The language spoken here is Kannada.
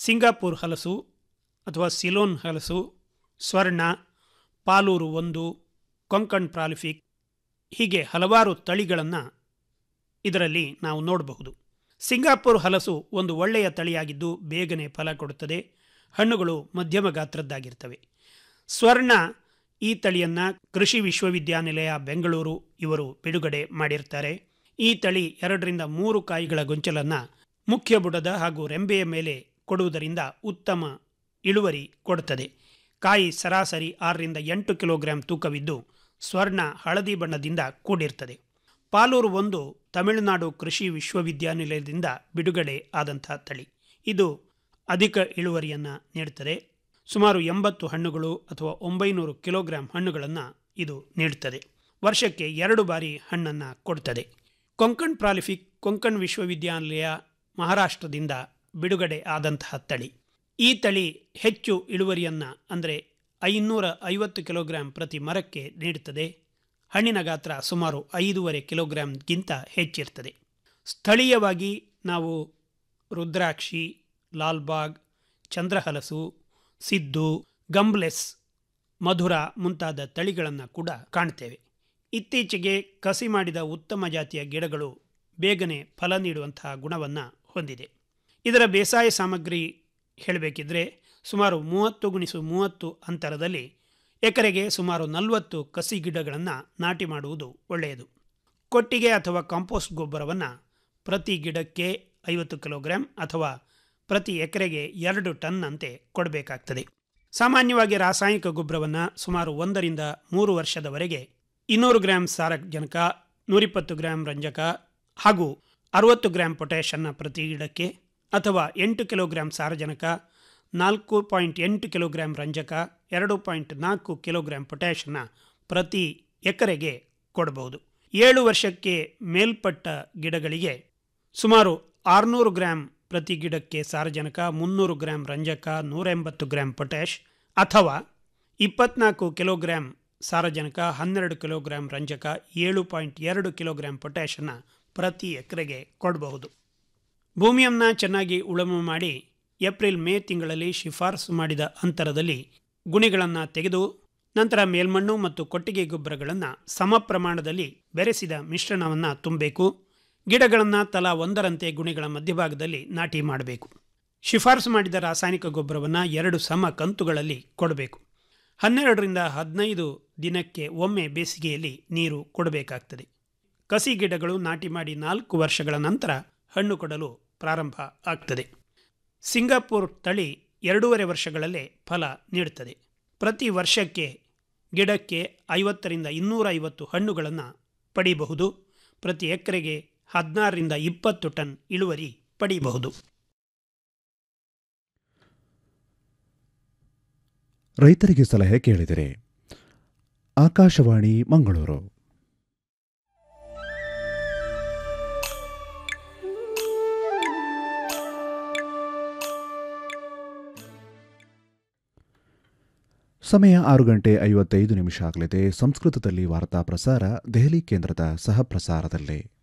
ಸಿಂಗಾಪುರ್ ಹಲಸು ಅಥವಾ ಸಿಲೋನ್ ಹಲಸು ಸ್ವರ್ಣ ಪಾಲೂರು ಒಂದು ಕೊಂಕಣ್ ಪ್ರಾಲಿಫಿಕ್ ಹೀಗೆ ಹಲವಾರು ತಳಿಗಳನ್ನು ಇದರಲ್ಲಿ ನಾವು ನೋಡಬಹುದು ಸಿಂಗಾಪುರ್ ಹಲಸು ಒಂದು ಒಳ್ಳೆಯ ತಳಿಯಾಗಿದ್ದು ಬೇಗನೆ ಫಲ ಕೊಡುತ್ತದೆ ಹಣ್ಣುಗಳು ಮಧ್ಯಮ ಗಾತ್ರದ್ದಾಗಿರ್ತವೆ ಸ್ವರ್ಣ ಈ ತಳಿಯನ್ನು ಕೃಷಿ ವಿಶ್ವವಿದ್ಯಾನಿಲಯ ಬೆಂಗಳೂರು ಇವರು ಬಿಡುಗಡೆ ಮಾಡಿರ್ತಾರೆ ಈ ತಳಿ ಎರಡರಿಂದ ಮೂರು ಕಾಯಿಗಳ ಗೊಂಚಲನ್ನು ಮುಖ್ಯ ಬುಡದ ಹಾಗೂ ರೆಂಬೆಯ ಮೇಲೆ ಕೊಡುವುದರಿಂದ ಉತ್ತಮ ಇಳುವರಿ ಕೊಡುತ್ತದೆ ಕಾಯಿ ಸರಾಸರಿ ಆರರಿಂದ ಎಂಟು ಕಿಲೋಗ್ರಾಂ ತೂಕವಿದ್ದು ಸ್ವರ್ಣ ಹಳದಿ ಬಣ್ಣದಿಂದ ಕೂಡಿರ್ತದೆ ಪಾಲೂರು ಒಂದು ತಮಿಳುನಾಡು ಕೃಷಿ ವಿಶ್ವವಿದ್ಯಾನಿಲಯದಿಂದ ಬಿಡುಗಡೆ ಆದಂಥ ತಳಿ ಇದು ಅಧಿಕ ಇಳುವರಿಯನ್ನು ನೀಡುತ್ತದೆ ಸುಮಾರು ಎಂಬತ್ತು ಹಣ್ಣುಗಳು ಅಥವಾ ಒಂಬೈನೂರು ಕಿಲೋಗ್ರಾಂ ಹಣ್ಣುಗಳನ್ನು ಇದು ನೀಡುತ್ತದೆ ವರ್ಷಕ್ಕೆ ಎರಡು ಬಾರಿ ಹಣ್ಣನ್ನು ಕೊಡುತ್ತದೆ ಕೊಂಕಣ್ ಪ್ರಾಲಿಫಿಕ್ ಕೊಂಕಣ್ ವಿಶ್ವವಿದ್ಯಾನಿಲಯ ಮಹಾರಾಷ್ಟ್ರದಿಂದ ಬಿಡುಗಡೆ ಆದಂತಹ ತಳಿ ಈ ತಳಿ ಹೆಚ್ಚು ಇಳುವರಿಯನ್ನು ಅಂದರೆ ಐನೂರ ಐವತ್ತು ಕಿಲೋಗ್ರಾಂ ಪ್ರತಿ ಮರಕ್ಕೆ ನೀಡುತ್ತದೆ ಹಣ್ಣಿನ ಗಾತ್ರ ಸುಮಾರು ಐದೂವರೆ ಕಿಲೋಗ್ರಾಂಗಿಂತ ಹೆಚ್ಚಿರ್ತದೆ ಸ್ಥಳೀಯವಾಗಿ ನಾವು ರುದ್ರಾಕ್ಷಿ ಲಾಲ್ಬಾಗ್ ಚಂದ್ರಹಲಸು ಸಿದ್ದು ಗಂಬ್ಲೆಸ್ ಮಧುರ ಮುಂತಾದ ತಳಿಗಳನ್ನು ಕೂಡ ಕಾಣ್ತೇವೆ ಇತ್ತೀಚೆಗೆ ಕಸಿ ಮಾಡಿದ ಉತ್ತಮ ಜಾತಿಯ ಗಿಡಗಳು ಬೇಗನೆ ಫಲ ನೀಡುವಂತಹ ಗುಣವನ್ನು ಹೊಂದಿದೆ ಇದರ ಬೇಸಾಯ ಸಾಮಗ್ರಿ ಹೇಳಬೇಕಿದ್ರೆ ಸುಮಾರು ಮೂವತ್ತು ಗುಣಿಸು ಮೂವತ್ತು ಅಂತರದಲ್ಲಿ ಎಕರೆಗೆ ಸುಮಾರು ನಲವತ್ತು ಕಸಿ ಗಿಡಗಳನ್ನು ನಾಟಿ ಮಾಡುವುದು ಒಳ್ಳೆಯದು ಕೊಟ್ಟಿಗೆ ಅಥವಾ ಕಾಂಪೋಸ್ಟ್ ಗೊಬ್ಬರವನ್ನು ಪ್ರತಿ ಗಿಡಕ್ಕೆ ಐವತ್ತು ಕಿಲೋಗ್ರಾಂ ಅಥವಾ ಪ್ರತಿ ಎಕರೆಗೆ ಎರಡು ಟನ್ನಂತೆ ಕೊಡಬೇಕಾಗ್ತದೆ ಸಾಮಾನ್ಯವಾಗಿ ರಾಸಾಯನಿಕ ಗೊಬ್ಬರವನ್ನು ಸುಮಾರು ಒಂದರಿಂದ ಮೂರು ವರ್ಷದವರೆಗೆ ಇನ್ನೂರು ಗ್ರಾಂ ಸಾರಜನಕ ನೂರಿಪ್ಪತ್ತು ಗ್ರಾಂ ರಂಜಕ ಹಾಗೂ ಅರುವತ್ತು ಗ್ರಾಂ ಪೊಟ್ಯಾಷನ್ನು ಪ್ರತಿ ಗಿಡಕ್ಕೆ ಅಥವಾ ಎಂಟು ಕಿಲೋಗ್ರಾಂ ಸಾರಜನಕ ನಾಲ್ಕು ಪಾಯಿಂಟ್ ಎಂಟು ಕಿಲೋಗ್ರಾಂ ರಂಜಕ ಎರಡು ಪಾಯಿಂಟ್ ನಾಲ್ಕು ಕಿಲೋಗ್ರಾಂ ಪೊಟ್ಯಾಷನ್ನು ಪ್ರತಿ ಎಕರೆಗೆ ಕೊಡಬಹುದು ಏಳು ವರ್ಷಕ್ಕೆ ಮೇಲ್ಪಟ್ಟ ಗಿಡಗಳಿಗೆ ಸುಮಾರು ಆರುನೂರು ಗ್ರಾಂ ಪ್ರತಿ ಗಿಡಕ್ಕೆ ಸಾರಜನಕ ಮುನ್ನೂರು ಗ್ರಾಂ ರಂಜಕ ನೂರ ಎಂಬತ್ತು ಗ್ರಾಂ ಪೊಟ್ಯಾಷ್ ಅಥವಾ ಇಪ್ಪತ್ನಾಲ್ಕು ಕಿಲೋಗ್ರಾಂ ಸಾರಜನಕ ಹನ್ನೆರಡು ಕಿಲೋಗ್ರಾಂ ರಂಜಕ ಏಳು ಪಾಯಿಂಟ್ ಎರಡು ಕಿಲೋಗ್ರಾಂ ಪೊಟ್ಯಾಷನ್ನು ಪ್ರತಿ ಎಕರೆಗೆ ಕೊಡಬಹುದು ಭೂಮಿಯನ್ನು ಚೆನ್ನಾಗಿ ಉಳುಮೆ ಮಾಡಿ ಏಪ್ರಿಲ್ ಮೇ ತಿಂಗಳಲ್ಲಿ ಶಿಫಾರಸು ಮಾಡಿದ ಅಂತರದಲ್ಲಿ ಗುಣಿಗಳನ್ನು ತೆಗೆದು ನಂತರ ಮೇಲ್ಮಣ್ಣು ಮತ್ತು ಕೊಟ್ಟಿಗೆ ಗೊಬ್ಬರಗಳನ್ನು ಸಮ ಪ್ರಮಾಣದಲ್ಲಿ ಬೆರೆಸಿದ ಮಿಶ್ರಣವನ್ನು ತುಂಬಬೇಕು ಗಿಡಗಳನ್ನು ತಲಾ ಒಂದರಂತೆ ಗುಣಿಗಳ ಮಧ್ಯಭಾಗದಲ್ಲಿ ನಾಟಿ ಮಾಡಬೇಕು ಶಿಫಾರಸು ಮಾಡಿದ ರಾಸಾಯನಿಕ ಗೊಬ್ಬರವನ್ನು ಎರಡು ಸಮ ಕಂತುಗಳಲ್ಲಿ ಕೊಡಬೇಕು ಹನ್ನೆರಡರಿಂದ ಹದಿನೈದು ದಿನಕ್ಕೆ ಒಮ್ಮೆ ಬೇಸಿಗೆಯಲ್ಲಿ ನೀರು ಕೊಡಬೇಕಾಗ್ತದೆ ಕಸಿ ಗಿಡಗಳು ನಾಟಿ ಮಾಡಿ ನಾಲ್ಕು ವರ್ಷಗಳ ನಂತರ ಹಣ್ಣು ಕೊಡಲು ಪ್ರಾರಂಭ ಆಗ್ತದೆ ಸಿಂಗಾಪುರ್ ತಳಿ ಎರಡೂವರೆ ವರ್ಷಗಳಲ್ಲೇ ಫಲ ನೀಡುತ್ತದೆ ಪ್ರತಿ ವರ್ಷಕ್ಕೆ ಗಿಡಕ್ಕೆ ಐವತ್ತರಿಂದ ಇನ್ನೂರ ಐವತ್ತು ಹಣ್ಣುಗಳನ್ನು ಪಡೆಯಬಹುದು ಪ್ರತಿ ಎಕರೆಗೆ ಹದಿನಾರರಿಂದ ಇಪ್ಪತ್ತು ಟನ್ ಇಳುವರಿ ಪಡೆಯಬಹುದು ರೈತರಿಗೆ ಸಲಹೆ ಕೇಳಿದರೆ ಆಕಾಶವಾಣಿ ಮಂಗಳೂರು ಸಮಯ ಆರು ಗಂಟೆ ಐವತ್ತೈದು ನಿಮಿಷ ಆಗಲಿದೆ ಸಂಸ್ಕೃತದಲ್ಲಿ ವಾರ್ತಾ ಪ್ರಸಾರ ದೆಹಲಿ ಕೇಂದ್ರದ ಸಹ ಪ್ರಸಾರದಲ್ಲಿ